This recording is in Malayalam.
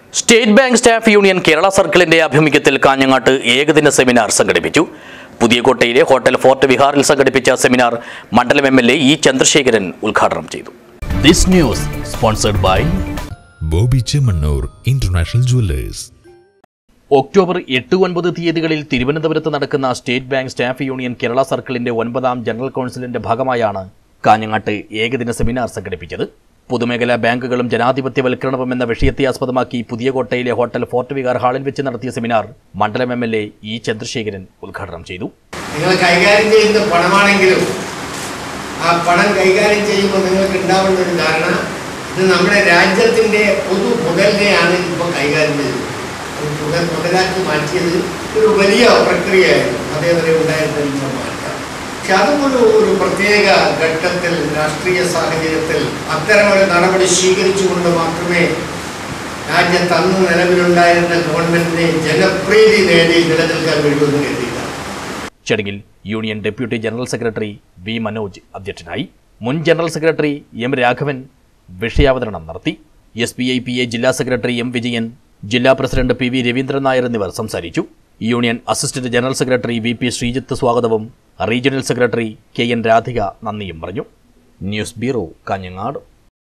state bank staff union Kerala സർക്കിളിന്റെ ആഭിമുഖ്യത്തിൽ കാഞ്ഞങ്ങാട്ട് ഏകദിന സെമിനാർ സംഘടിപ്പിച്ചു പുതിയകോട്ടയിലെ ഹോട്ടൽ ഫോർട്ട് വിഹാറിൽ സംഘടിപ്പിച്ച സെമിനാർ മണ്ഡലം M L A E Chandrasekharan ഉദ്ഘാടനം ചെയ്തു this news sponsored by Boby Chemmanur international jewellers October എട്ട് ഒൻപത് തീയതികളിൽ തിരുവനന്തപുരത്ത് നടക്കുന്ന state bank staff union Kerala സർക്കിളിന്റെ ഒൻപതാം ജനറൽ കൗൺസിലിന്റെ ഭാഗമായാണ് കാഞ്ഞങ്ങാട്ട് ഏകദിന സെമിനാർ സംഘടിപ്പിച്ചത് പൊതുമേഖലാ ബാങ്കുകളും ജനാധിപത്യവൽക്കരണവും എന്ന വിഷയത്തെ ആസ്പദമാക്കി പുതിയകോട്ടയിലെ ഹോട്ടൽ ഫോർട്ട് വിഹാർ ഹാളിൽ വെച്ച് നടത്തിയ സെമിനാർ മണ്ഡലം M L A E Chandrasekharan ഉദ്ഘാടനം ചെയ്തു നിങ്ങൾ കൈകാര്യം ചെയ്യുന്ന പണമാണെങ്കിലും ആ പണം കൈകാര്യം ചെയ്യുമ്പോൾ നിങ്ങൾക്ക് ഉണ്ടാവേണ്ട ഒരു ധാരണ ഇത് നമ്മുടെ രാജ്യത്തിൻ്റെ പൊതു മുതലിനെയാണ് ഇപ്പോൾ കൈകാര്യം ചെയ്തത് ഒരു മുതൽ മുതലാക്കി മാറ്റിയത് ഒരു വലിയ പ്രക്രിയയായിരുന്നു അതേവരെ ഉണ്ടായിരുന്ന മാറ്റം പക്ഷെ അതും ഒരു ഒരു പ്രത്യേക ഘട്ടത്തിൽ രാഷ്ട്രീയ സാഹചര്യത്തിൽ അത്തരമൊരു നടപടി സ്വീകരിച്ചുകൊണ്ട് മാത്രമേ രാജ്യത്ത് അന്ന് നിലവിലുണ്ടായിരുന്ന ഗവൺമെന്റിനെ ജനപ്രീതി നേടി നിലനിൽക്കാൻ കഴിയുമെന്ന് കരുതിയിട്ടാണ് ചടങ്ങിൽ union deputy general secretary V Manoj അധ്യക്ഷനായി മുൻ ജനറൽ സെക്രട്ടറി എം രാഘവൻ വിഷയാവതരണം നടത്തി S P I P A ജില്ലാ സെക്രട്ടറി എം വിജയൻ ജില്ലാ president P V Raveendran Nair എന്നിവർ സംസാരിച്ചു union assistant general secretary V P Sreejith സ്വാഗതവും regional secretary K N Radhika നന്ദിയും പറഞ്ഞു ന്യൂസ് ബ്യൂറോ കാഞ്ഞങ്ങാട്